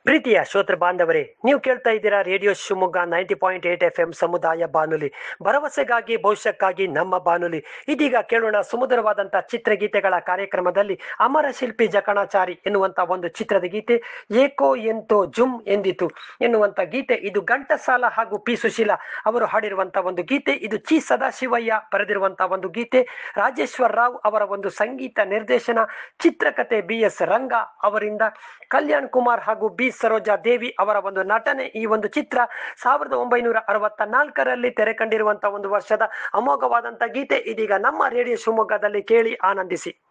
ಪ್ರೀತಿಯ ಶ್ರೋತೃ ಬಾಂಧವರೇ ನೀವು ಕೇಳ್ತಾ ಇದ್ದೀರಾ radio Shivamogga ninety point eight F M ಸಮುದಾಯ ಬಾನುಲಿ ಭರವಸೆಗಾಗಿ ಭವಿಷ್ಯಕ್ಕಾಗಿ ನಮ್ಮ ಬಾನುಲಿ ಇದೀಗ ಕೇಳೋಣ ಸುಮಧುರವಾದಂಥ ಚಿತ್ರಗೀತೆಗಳ ಕಾರ್ಯಕ್ರಮದಲ್ಲಿ ಅಮರ ಶಿಲ್ಪಿ ಜಕಣಾಚಾರಿ ಎನ್ನುವಂತ ಒಂದು ಚಿತ್ರದ ಗೀತೆ ಏಕೋ ಎಂತೋ ಜುಮ್ ಎಂದಿತು ಎನ್ನುವಂತ ಗೀತೆ ಇದು ಘಂಟಸಾಲ ಹಾಗೂ ಪಿ ಸುಶೀಲ ಅವರು ಹಾಡಿರುವಂತ ಒಂದು ಗೀತೆ ಇದು ಚಿ ಸದಾಶಿವಯ್ಯ ಬರೆದಿರುವಂತ ಒಂದು ಗೀತೆ ರಾಜೇಶ್ವರ್ ರಾವ್ ಅವರ ಒಂದು ಸಂಗೀತ ನಿರ್ದೇಶನ ಚಿತ್ರಕಥೆ ಬಿ ಎಸ್ ರಂಗ ಅವರಿಂದ ಕಲ್ಯಾಣ್ ಕುಮಾರ್ ಹಾಗೂ ಬಿ ಸರೋಜಾ ದೇವಿ ಅವರ ಒಂದು ನಟನೆ ಈ ಒಂದು ಚಿತ್ರ ಸಾವಿರದ ಒಂಬೈನೂರ ಅರವತ್ತ ನಾಲ್ಕರಲ್ಲಿ ತೆರೆ ಕಂಡಿರುವಂತಹ ಒಂದು ವರ್ಷದ ಅಮೋಘವಾದಂತ ಗೀತೆ ಇದೀಗ ನಮ್ಮ ರೇಡಿಯೋ ಶಿವಮೊಗ್ಗದಲ್ಲಿ ಕೇಳಿ ಆನಂದಿಸಿ